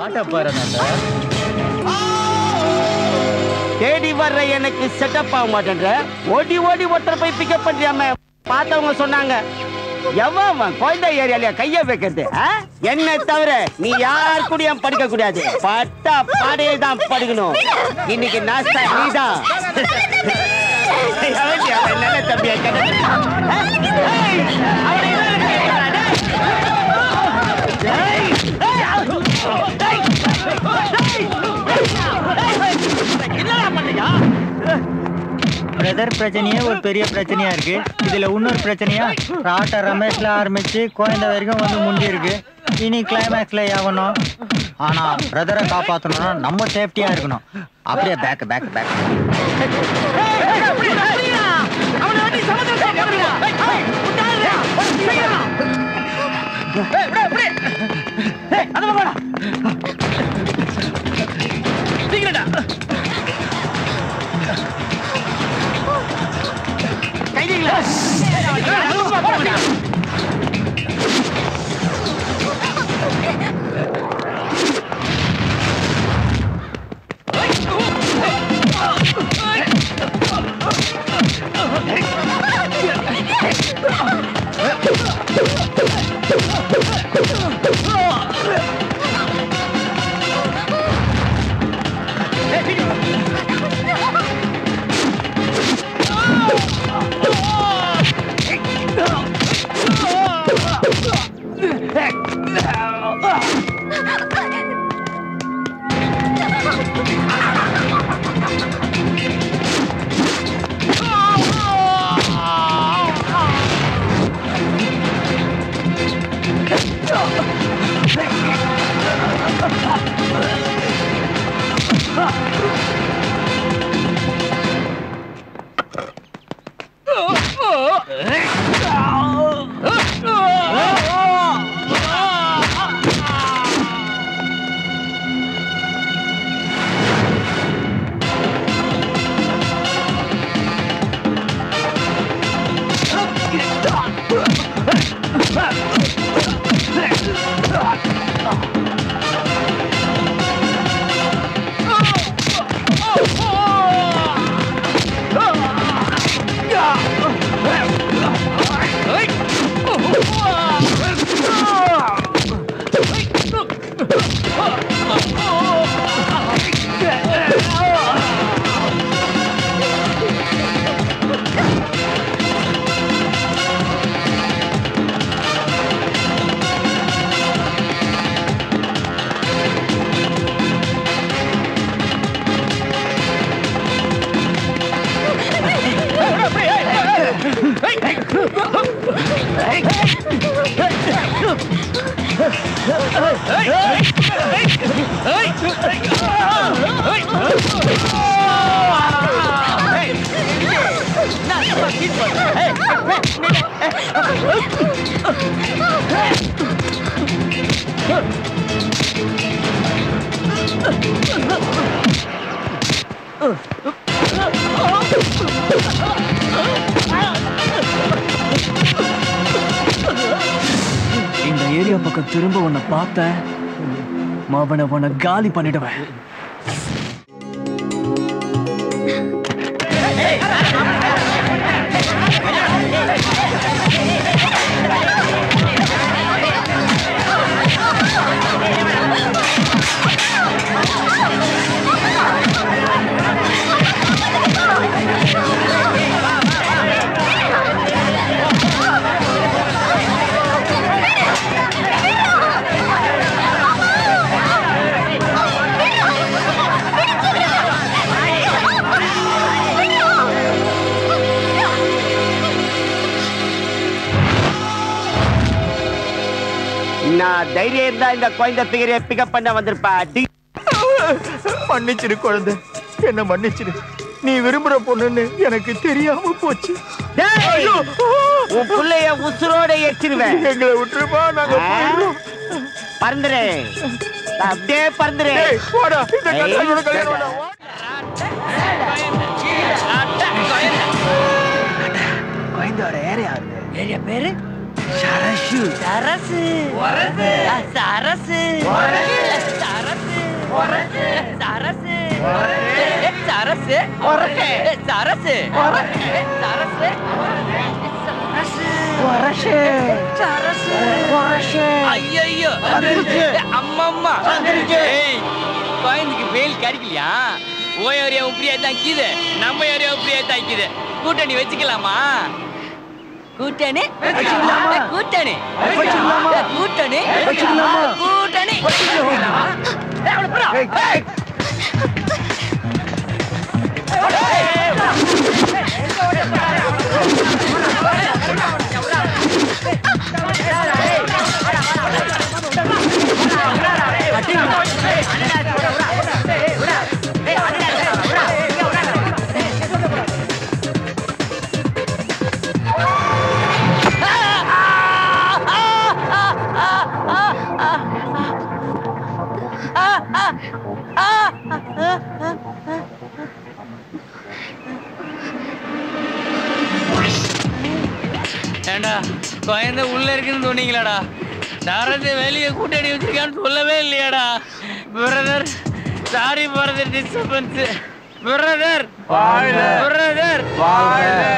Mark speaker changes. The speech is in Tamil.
Speaker 1: பாட்டா பாரு
Speaker 2: தேடி வர்ற எனக்கு செட்டப் ஆக மாட்டேன்ற ஓடி ஓடி ஒருத்தர் போய் பிக்கப் பண்றியாம பார்த்தவங்க சொன்னாங்க எவன் அவன் குழந்தை ஏரியாலயா கைய வைக்கிறது ஆ? என்னை தவிர நீ யார் கூடயும் படிக்க கூடாது பட்டா பாடையே தான் படிக்கணும் இன்னைக்கு நாஸ்தா நீதான் எவன்டி அவன்? நல்ல தம்பியா கேட்டது? ஆ? ஏய், அவனை எதுக்கு கேட்கறா, டேய்? ஏய், ஏய், என்னடா பண்ணீங்க
Speaker 1: பிரதர் பிரச்சனையே ஒரு பெரிய பிரச்சனையா இருக்கு இதுல இன்னொரு பிரச்சனையா ராட்டா ரமேஷ்ல ஆரம்பிச்சு கோயந்த வரைக்கும் வந்து முண்டி இருக்கு இனி கிளைமேக்ஸ்ல ஆகணும் ஆனா பிரதரை காப்பாத்தணும்னா நம்ம சேஃப்டியா இருக்கணும் அப்படியே பேக் பேக் பேக்
Speaker 3: இந்த ஏரியா பக்கம் திரும்ப உன்னை பார்த்தேன் அவனை உன்னை காலி பண்ணிடுவேன்
Speaker 2: நான் தைரியம் இருந்தா இந்த குழந்தை பிகரைய பிக்கப் பண்ண வந்திருப்பா டி-
Speaker 1: மன்னிச்சிரு குழந்தை என்ன மன்னிச்சிரு நீ விரும்புற பொண்ணுன்னு எனக்கு தெரியாம போச்சு
Speaker 2: டேய், உன் புள்ளைய உசுரோட எச்சிருவேன்
Speaker 1: எங்களை விட்டுருப்பா நாங்க
Speaker 2: ஆ?
Speaker 1: போயிடுறோம்.
Speaker 2: பறந்துரு அப்படியே பறந்துரு
Speaker 1: ஏய், போடா இந்த கல்யாணோட கல்யாணம் வேண்டாம்.
Speaker 3: கோயந்தோட ஏரியா
Speaker 4: ஏரியா பேரு சரசு சரசு சரசு சரசு சரசு
Speaker 2: வரட்டு.
Speaker 4: ஏ, சரசு
Speaker 2: வரட்டு.
Speaker 4: ஏ, சரசு
Speaker 2: வரஷே
Speaker 4: சரசு
Speaker 2: வரஷே
Speaker 4: ஐயோ
Speaker 2: வந்துருச்சு.
Speaker 4: அம்மம்மா
Speaker 2: வந்துருச்சு.
Speaker 4: ஏய் குழந்தைக்கு வெயில் கிடைக்கலையா ஓ ஏரியா உப்பிரியா தாக்கிது நம்ம ஏரியா உப்பிரியா தாக்கிது கூட்டணி வச்சுக்கலாமா கூட்டணி
Speaker 2: வச்சுக்கலாமா?
Speaker 4: கூட்டணி
Speaker 2: வச்சுக்கலாமா?
Speaker 4: கூட்டணி
Speaker 2: வச்சுக்கலாமா?
Speaker 4: கூட்டணி ஏய், அவனை புறா.
Speaker 2: ஏய்.
Speaker 4: ஏண்டா குழந்தை உள்ள இருக்குன்னு சொன்னீங்களாடா சரத்து வெளியே கூட்டணி வச்சிருக்கான்னு சொல்லவே இல்லையாடா brother sorry for the disturbance brother
Speaker 2: வாழ்க.
Speaker 4: பிரதர்
Speaker 2: வாழ்க.